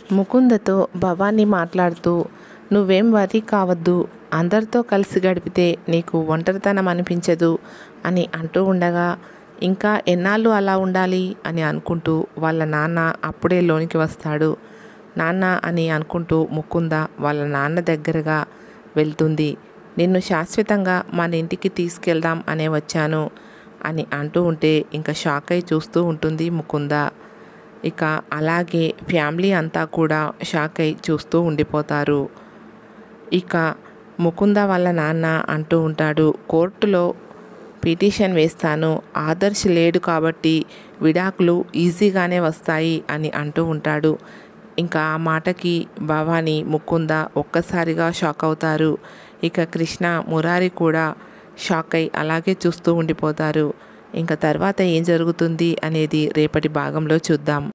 ముకుందతో భవానీ మాట్లాడుతూ నువ్వేం వరి కావద్దు అందరితో కలిసి గడిపితే నీకు ఒంటరితనం అనిపించదు అని అంటూ ఉండగా ఇంకా ఎన్నాళ్ళు అలా ఉండాలి అని అనుకుంటూ వాళ్ళ నాన్న అప్పుడే లోనికి వస్తాడు నాన్న అని అనుకుంటూ ముకుంద వాళ్ళ నాన్న దగ్గరగా వెళ్తుంది నిన్ను శాశ్వతంగా మన ఇంటికి తీసుకెళ్దాం అనే వచ్చాను అని అంటూ ఉంటే ఇంకా షాక్ అయి చూస్తూ ఉంటుంది ముకుంద ఇక అలాగే ఫ్యామిలీ అంతా కూడా షాక్ అయి చూస్తూ ఉండిపోతారు ఇక ముకుంద వాళ్ళ నాన్న అంటూ ఉంటాడు కోర్టులో పిటిషన్ వేస్తాను ఆదర్శ్ లేడు కాబట్టి విడాకులు ఈజీగానే వస్తాయి అని అంటూ ఉంటాడు ఇంకా ఆ మాటకి భవానీ ముకుంద ఒక్కసారిగా షాక్ అవుతారు ఇక కృష్ణ మురారి కూడా షాక్ అయి అలాగే చూస్తూ ఉండిపోతారు ఇంకా తర్వాత ఏం జరుగుతుంది అనేది రేపటి భాగంలో చూద్దాం